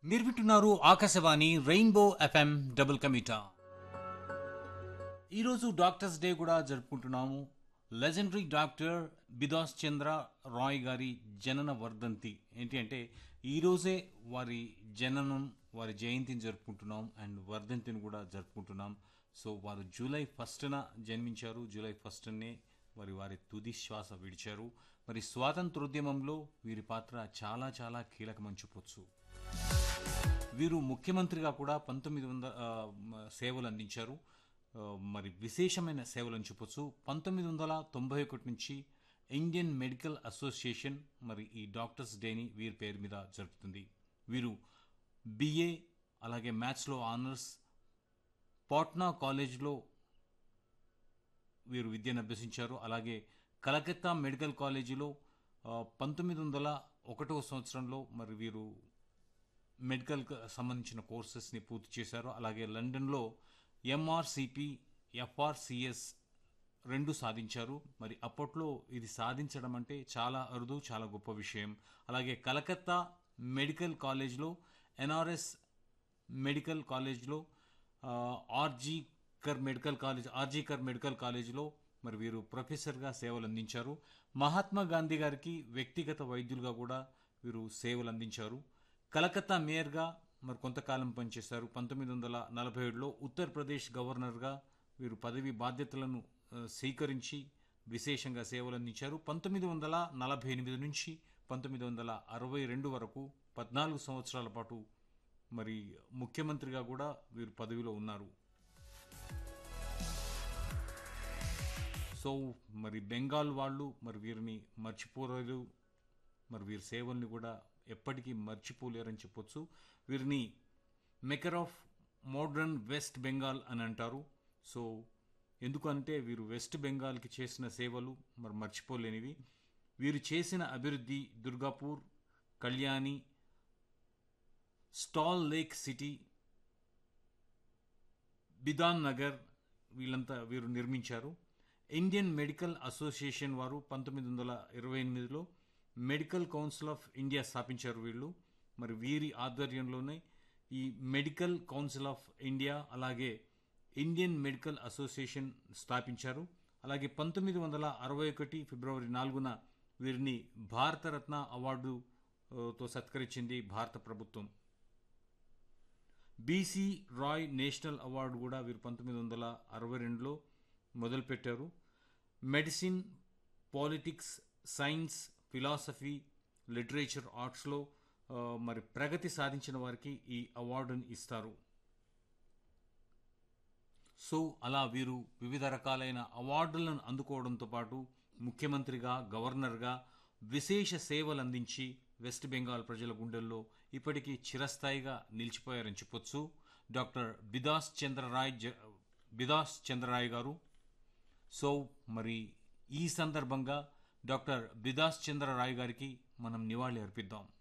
మీరు వింటున్నారు Akashvani rainbow FM డబుల్ కమిటా ఈరోజు డాక్టర్స్ డే కూడా జరుపుకుంటున్నాము లెజెండరీ డాక్టర్ బిదాస్ చంద్ర రాయ్ గారి జనన వర్ధంతి ఏంటి అంటే ఈరోజే వారి జననం వారి జయంతిని జరుపుకుంటున్నాం అండ్ వర్ధంతిని కూడా జరుపుకుంటున్నాం సో వారు జూలై ఫస్ట్న జన్మించారు జూలై ఫస్ట్నే వారి వారి తుది శ్వాస విడిచారు మరి స్వాతంత్రోద్యమంలో వీరి పాత్ర చాలా చాలా కీలకమని చెప్పొచ్చు వీరు ముఖ్యమంత్రిగా కూడా పంతొమ్మిది వందల ఆ, మ- సేవలు అందించారు ఆ, మరి విశేషమైన సేవలు అని చెప్పొచ్చు పంతొమ్మిది వందల తొంభై ఒకటి నుంచి ఇండియన్ మెడికల్ అసోసియేషన్ మరి ఈ డాక్టర్స్ డేని వీరి పేరు మీద జరుపుతుంది వీరు బిఏ అలాగే మ్యాథ్స్లో ఆనర్స్ పాట్నా కాలేజ్లో వీరు విద్యను అభ్యసించారు అలాగే కలకత్తా మెడికల్ కాలేజీలో ఆ, పంతొమ్మిది వందల ఒకటవ సంవత్సరంలో మరి వీరు మెడికల్ సంబంధించిన కోర్సెస్ని పూర్తి చేశారు అలాగే లండన్లో ఎంఆర్సిపి ఎఫ్ఆర్సిఎస్ రెండు సాధించారు మరి అప్పట్లో ఇది సాధించడం అంటే చాలా అరుదు చాలా గొప్ప విషయం అలాగే కలకత్తా మెడికల్ కాలేజ్లో ఎన్ఆర్ఎస్ మెడికల్ కాలేజ్లో ఆ, RG Kar medical college RG Kar medical కాలేజ్లో మరి వీరు ప్రొఫెసర్గా సేవలు అందించారు మహాత్మా గాంధీ గారికి వ్యక్తిగత వైద్యులుగా కూడా వీరు సేవలు అందించారు కలకత్తా మేయర్గా మరి కొంతకాలం పనిచేశారు పంతొమ్మిది వందల నలభై ఏడులో ఉత్తరప్రదేశ్ గవర్నర్గా వీరు పదవి బాధ్యతలను ఆ, స్వీకరించి విశేషంగా సేవలు అందించారు పంతొమ్మిది వందల నలభై ఎనిమిది నుంచి పంతొమ్మిది వందల అరవై రెండు వరకు పద్నాలుగు సంవత్సరాల పాటు మరి ముఖ్యమంత్రిగా కూడా వీరు పదవిలో ఉన్నారు సో మరి బెంగాల్ వాళ్ళు మరి వీరిని మర్చిపోలేరు మరి వీరి సేవల్ని కూడా ఎప్పటికీ మర్చిపోలేరని చెప్పొచ్చు వీరిని maker of modern West Bengal అని అంటారు సో ఎందుకంటే వీరు వెస్ట్ బెంగాల్కి చేసిన సేవలు మరి మర్చిపోలేనివి వీరు చేసిన అభివృద్ధి దుర్గాపూర్ కళ్యాణి స్టాల్ లేక్ సిటీ బిదాన్ నగర్ వీళ్ళంతా వీరు నిర్మించారు ఇండియన్ మెడికల్ అసోసియేషన్ వారు పంతొమ్మిది వందల ఇరవై ఎనిమిదిలో మెడికల్ కౌన్సిల్ ఆఫ్ ఇండియా స్థాపించారు వీళ్ళు మరి వీరి ఆధ్వర్యంలోనే ఈ మెడికల్ కౌన్సిల్ ఆఫ్ ఇండియా అలాగే ఇండియన్ మెడికల్ అసోసియేషన్ స్థాపించారు అలాగే పంతొమ్మిది వందల అరవై ఒకటి ఫిబ్రవరి నాలుగున వీరిని భారతరత్న అవార్డు ఆ, తో సత్కరించింది భారత ప్రభుత్వం బీసీ రాయ్ నేషనల్ అవార్డు కూడా వీరు పంతొమ్మిది వందల అరవై రెండులో మొదలుపెట్టారు medicine politics science philosophy literature ఆర్ట్స్లో ఆ, మరి ప్రగతి సాధించిన వారికి ఈ అవార్డుని ఇస్తారు సో అలా వీరు వివిధ రకాలైన అవార్డులను అందుకోవడంతో పాటు ముఖ్యమంత్రిగా గవర్నర్గా విశేష సేవలు అందించి వెస్ట్ బెంగాల్ ప్రజల గుండెల్లో ఇప్పటికీ చిరస్థాయిగా నిలిచిపోయారని చెప్పొచ్చు డాక్టర్ బిదాస్ చంద్రరాయ్ జ- బిదాస్ చంద్రరాయ్ గారు సో మరి ఈ సందర్భంగా డాక్టర్ బిదాస్ చంద్ర రాయ్ గారికి మనం నివాళి అర్పిద్దాం